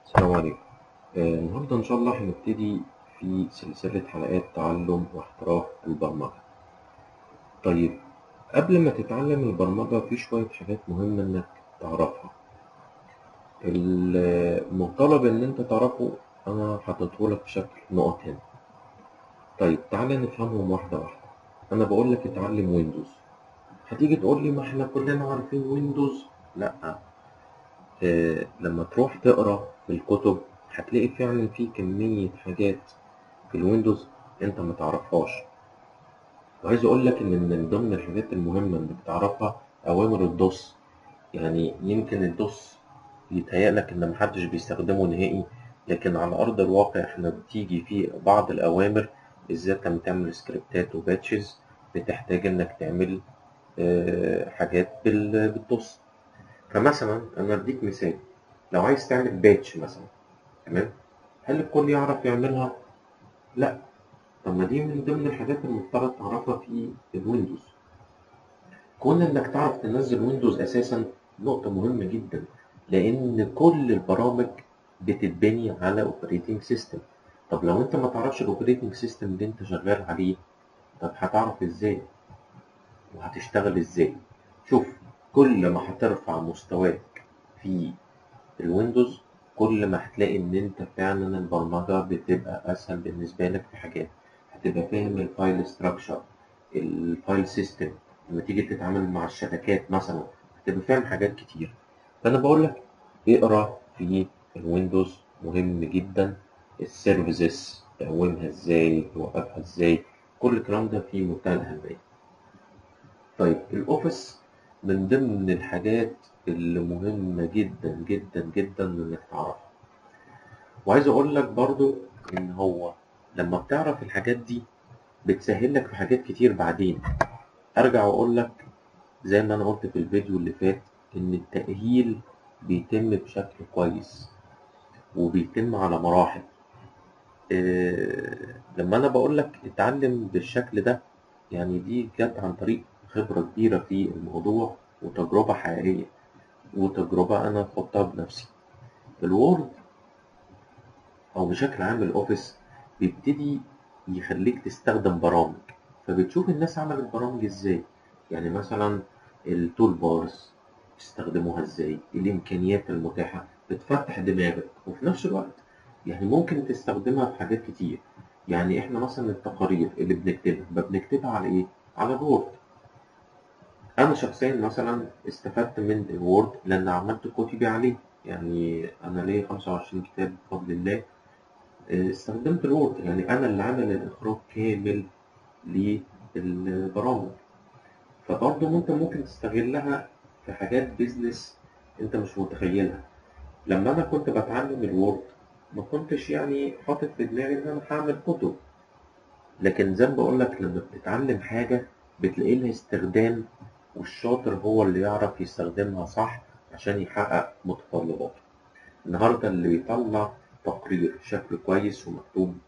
السلام عليكم آه، النهاردة إن شاء الله هنبتدي في سلسلة حلقات تعلم واحتراف البرمجة طيب قبل ما تتعلم البرمجة في شوية حاجات مهمة إنك تعرفها المطالب إن أنت تعرفه أنا حاططهولك بشكل نقط هنا طيب تعالى نفهمهم واحدة واحدة أنا بقول لك اتعلم ويندوز هتيجي تقول لي ما احنا كلنا عارفين ويندوز لأ آه، لما تروح تقرا في الكتب هتلاقي فعلا في كمية حاجات في الويندوز انت ما تعرفهاش وعايز اقول لك ان من ضمن الحاجات المهمة انك تعرفها اوامر الدوس يعني يمكن الدوس يتهيألك ان محدش بيستخدمه نهائي لكن على ارض الواقع احنا بتيجي في بعض الاوامر بالذات لما تعمل سكريبتات وباتشز بتحتاج انك تعمل آه، حاجات بال- بالدوس فمثلا انا اديك مثال لو عايز تعمل باتش مثلا تمام هل الكل يعرف يعملها لا طب ما دي من ضمن الحاجات المفترض تعرفها في الويندوز كون انك تعرف تنزل ويندوز اساسا نقطة مهمة جدا لان كل البرامج بتتبني على اوبريتنج سيستم طب لو انت ما تعرفش الاوبريتنج سيستم اللي انت شغال عليه طب هتعرف ازاي وهتشتغل ازاي شوف كل ما هترفع مستواك في الويندوز كل ما هتلاقي ان انت فعلا البرمجة بتبقى اسهل بالنسبة لك في حاجات هتبقى فاهم الفايل ستراكشر الفايل سيستم لما تيجي تتعامل مع الشبكات مثلا هتبقى فاهم حاجات كتير فانا بقول لك اقرا في الويندوز مهم جدا السيرفيسز تقومها ازاي توقفها ازاي كل الكلام ده في منتهى الاهميه طيب الاوفيس من ضمن الحاجات اللي مهمة جدا جدا جدا انك تعرفها وعايز اقول لك برضو ان هو لما بتعرف الحاجات دي بتسهل لك في حاجات كتير بعدين ارجع واقول لك زي ما انا قلت في الفيديو اللي فات ان التأهيل بيتم بشكل كويس وبيتم على مراحل إيه لما انا بقول لك اتعلم بالشكل ده يعني دي جت عن طريق خبرة كبيرة في الموضوع وتجربة حقيقية وتجربة أنا خدتها بنفسي الوورد أو بشكل عام الأوفيس بيبتدي يخليك تستخدم برامج فبتشوف الناس عملت برامج إزاي يعني مثلا التول بارز تستخدموها إزاي الإمكانيات المتاحة بتفتح دماغك وفي نفس الوقت يعني ممكن تستخدمها في حاجات كتير يعني إحنا مثلا التقارير اللي بنكتبها بنكتبها على إيه؟ على الوورد انا شخصيا مثلا استفدت من الوورد لان عملت كتبي عليه يعني انا ليا 25 كتاب بفضل الله آه، استخدمت الوورد يعني انا اللي عامل الاخراج كامل للبرامج فبرضه انت ممكن تستغلها في حاجات بيزنس انت مش متخيلها لما انا كنت بتعلم الوورد ما كنتش يعني حاطط في دماغي ان انا هعمل كتب لكن زي ما بقول لك لما بتتعلم حاجه بتلاقي لها استخدام والشاطر هو اللي يعرف يستخدمها صح عشان يحقق متطلباته النهارده اللي بيطلع تقرير شكله كويس ومكتوب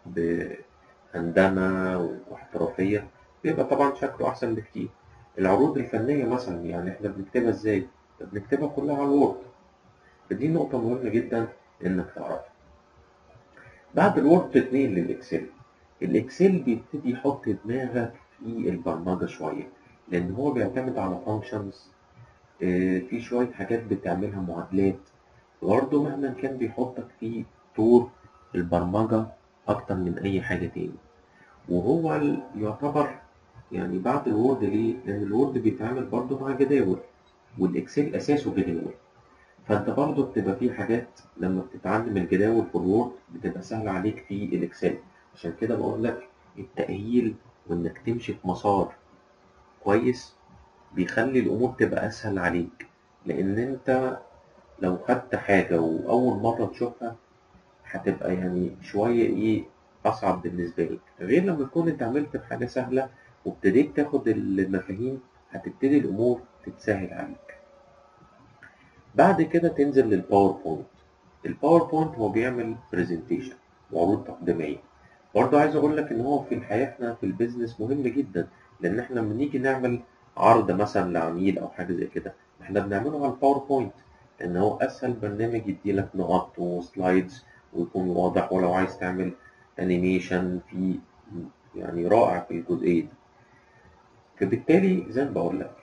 بهندمة واحترافية بيبقى طبعا شكله أحسن بكتير العروض الفنية مثلا يعني احنا بنكتبها ازاي؟ بنكتبها كلها على الوورد فدي نقطة مهمة جدا إنك تعرفها بعد الوورد تتنقل للإكسل الإكسل بيبتدي يحط دماغك في البرمجة شوية لأن هو بيعتمد على فانكشنز في شوية حاجات بتعملها معادلات برضه مهما كان بيحطك في طور البرمجة أكتر من أي حاجة تاني وهو ال- يعتبر يعني بعد الوورد ليه؟ لأن الوورد بيتعامل برضه مع جداول والإكسل أساسه جداول فأنت برضه بتبقى في حاجات لما بتتعلم الجداول في الوورد بتبقى سهلة عليك في الإكسل عشان كده بقول لك التأهيل وإنك تمشي في مسار كويس بيخلي الأمور تبقى أسهل عليك لأن أنت لو خدت حاجة وأول مرة تشوفها هتبقى يعني شوية إيه أصعب بالنسبة لك غير لما تكون أنت عملت في حاجة سهلة وابتديت تاخد المفاهيم هتبتدي الأمور تتسهل عليك بعد كده تنزل للباوربوينت الباوربوينت هو بيعمل برزنتيشن وعروض تقديمية برضه عايز أقول لك إن هو في حياتنا في البيزنس مهم جدا لأن إحنا لما نيجي نعمل عرض مثلا لعميل أو حاجة زي كده إحنا بنعمله على الباوربوينت ان هو اسهل برنامج يديلك نقط وسلايدز ويكون واضح ولو عايز تعمل انيميشن في يعني رائع في الجزئيه دي فبالتالي زي ما بقول لك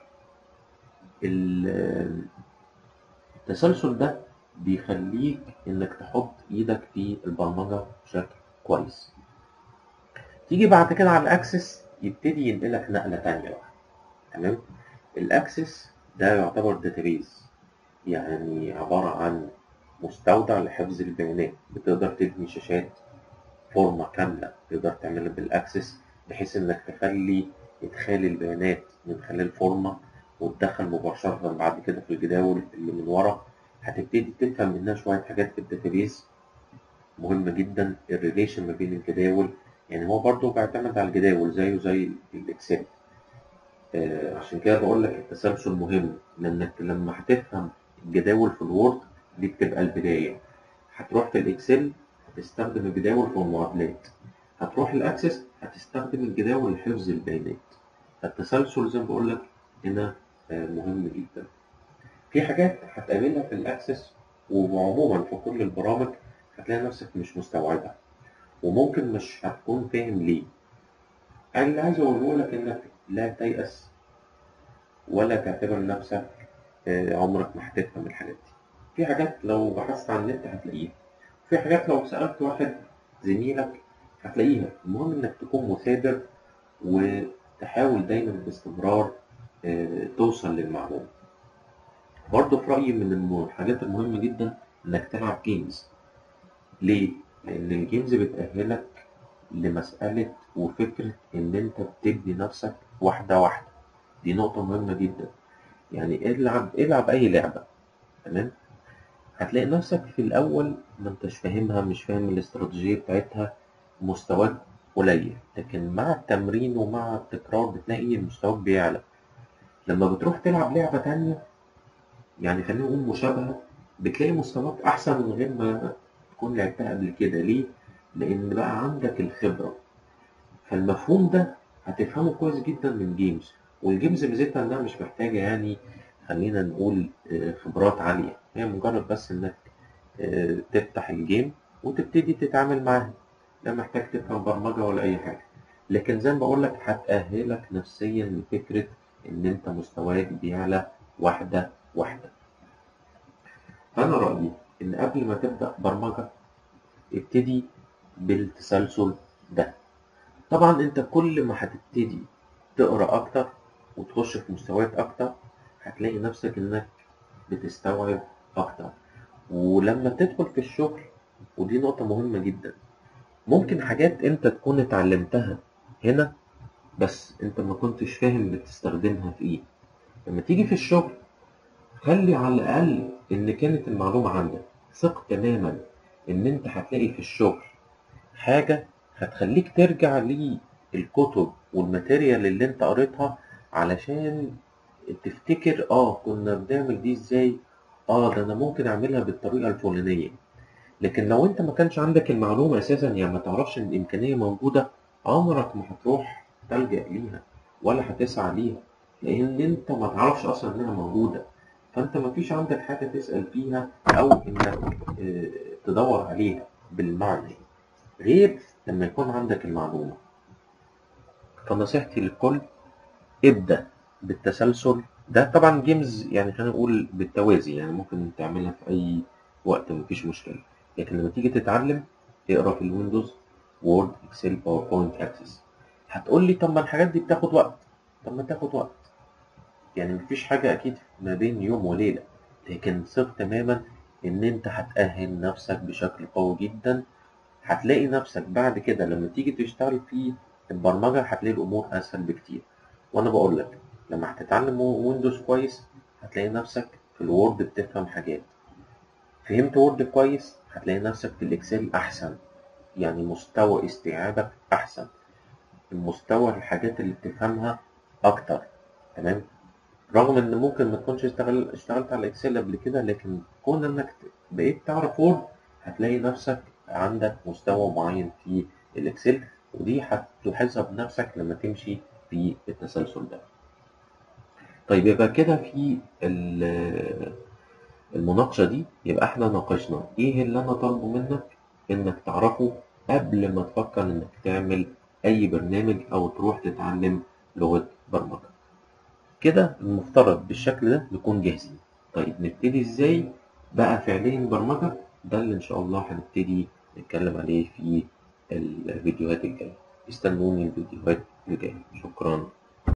ال- التسلسل ده بيخليك انك تحط ايدك في البرمجه بشكل كويس تيجي بعد كده على الاكسس يبتدي ينقلك نقله تانية بقى تمام الاكسس ده يعتبر داتابيز يعني عباره عن مستودع لحفظ البيانات بتقدر تبني شاشات فورمة كاملة تقدر تعملها بالأكسس بحيث إنك تخلي إدخال البيانات من خلال فورمة وتدخل مباشرة بعد كده في الجداول اللي من ورا هتبتدي تفهم منها شوية حاجات في الداتابيز مهمة جدا الريليشن ما بين الجداول يعني هو برضه بيعتمد على الجداول زيه زي الإكسل آه، عشان كده بقول لك التسلسل مهم لأنك لما هتفهم الجداول في الوورد دي بتبقى البداية هتروح في الإكسل هتستخدم الجداول في المعادلات هتروح الأكسس هتستخدم الجداول لحفظ البيانات فالتسلسل زي ما بقول لك هنا آه، مهم جدا في حاجات هتقابلها في الأكسس وعموما في كل البرامج هتلاقي نفسك مش مستوعبها وممكن مش هتكون فاهم ليه أنا اللي عايز أقوله لك إنك لا تيأس ولا تعتبر نفسك آه، عمرك ما هتفهم الحاجات دي في حاجات لو بحثت عن النت هتلاقيها في حاجات لو سألت واحد زميلك هتلاقيها المهم إنك تكون مثابر وتحاول دايما باستمرار آه، توصل للمعلومة برضه في رأيي من الم- الحاجات المهمة جدا إنك تلعب جيمز ليه؟ لأن الجيمز بتأهلك لمسألة وفكرة إن أنت بتبني نفسك واحدة واحدة دي نقطة مهمة جدا يعني العب العب أي لعبة تمام هتلاقي نفسك في الأول ما انتش فاهمها مش فاهم الاستراتيجية بتاعتها مستواك قليل لكن مع التمرين ومع التكرار بتلاقي مستواك بيعلى لما بتروح تلعب لعبة تانية يعني خلينا نقول مشابهة بتلاقي مستواك أحسن من غير ما تكون لعبتها قبل كده ليه؟ لأن بقى عندك الخبرة فالمفهوم ده هتفهمه كويس جدا من جيمز والجيمز ميزتها إنها مش محتاجة يعني خلينا نقول آه، خبرات عالية هي مجرد بس إنك آه، تفتح الجيم وتبتدي تتعامل معاها لا محتاج تفهم برمجة ولا أي حاجة لكن زي ما بقول لك هتأهلك نفسيا لفكرة إن أنت مستواك بيعلى واحدة واحدة فأنا رأيي إن قبل ما تبدأ برمجة ابتدي بالتسلسل ده طبعا أنت كل ما هتبتدي تقرأ أكتر وتخش في مستويات أكتر هتلاقي نفسك إنك بتستوعب أكتر ولما تدخل في الشغل ودي نقطة مهمة جدا ممكن حاجات انت تكون اتعلمتها هنا بس انت ما كنتش فاهم بتستخدمها في ايه لما تيجي في الشغل خلي على الاقل ان كانت المعلومة عندك ثق تماما ان انت هتلاقي في الشغل حاجة هتخليك ترجع للكتب والماتيريال اللي انت قريتها علشان تفتكر اه كنا بنعمل دي ازاي اه ده انا ممكن اعملها بالطريقة الفلانية لكن لو انت ما كانش عندك المعلومة اساسا يعني ما تعرفش ان الامكانية موجودة عمرك ما هتروح تلجأ ليها ولا هتسعى ليها لان انت ما تعرفش اصلا انها موجودة فانت ما فيش عندك حاجة تسأل فيها او انك اه، تدور عليها بالمعنى غير لما يكون عندك المعلومة فنصيحتي للكل ابدأ بالتسلسل ده طبعا جيمز يعني خلينا نقول بالتوازي يعني ممكن تعملها في أي وقت مفيش مشكلة لكن لما تيجي تتعلم اقرا في الويندوز وورد اكسل باوربوينت اكسس هتقول لي طب ما الحاجات دي بتاخد وقت طب ما تاخد وقت يعني مفيش حاجة أكيد ما بين يوم وليلة لكن ثق تماما إن أنت هتأهل نفسك بشكل قوي جدا هتلاقي نفسك بعد كده لما تيجي تشتغل في البرمجة هتلاقي الأمور أسهل بكتير وأنا بقول لك لما هتتعلم ويندوز كويس هتلاقي نفسك في الوورد بتفهم حاجات فهمت وورد كويس هتلاقي نفسك في الإكسل أحسن يعني مستوى استيعابك أحسن المستوى الحاجات اللي بتفهمها أكتر تمام رغم إن ممكن ما تكونش اشتغل اشتغلت على الإكسل قبل كده لكن كون إنك بقيت تعرف وورد هتلاقي نفسك عندك مستوى معين في الإكسل ودي هتلاحظها بنفسك لما تمشي في التسلسل ده طيب يبقى كده في ال- المناقشة دي يبقى احنا ناقشنا ايه اللي انا طالبه منك انك تعرفه قبل ما تفكر انك تعمل اي برنامج او تروح تتعلم لغة برمجة كده المفترض بالشكل ده نكون جاهزين طيب نبتدي ازاي بقى فعليا برمجة ده اللي ان شاء الله هنبتدي نتكلم عليه في الفيديوهات الجاية استنوني الفيديوهات الجاية شكرا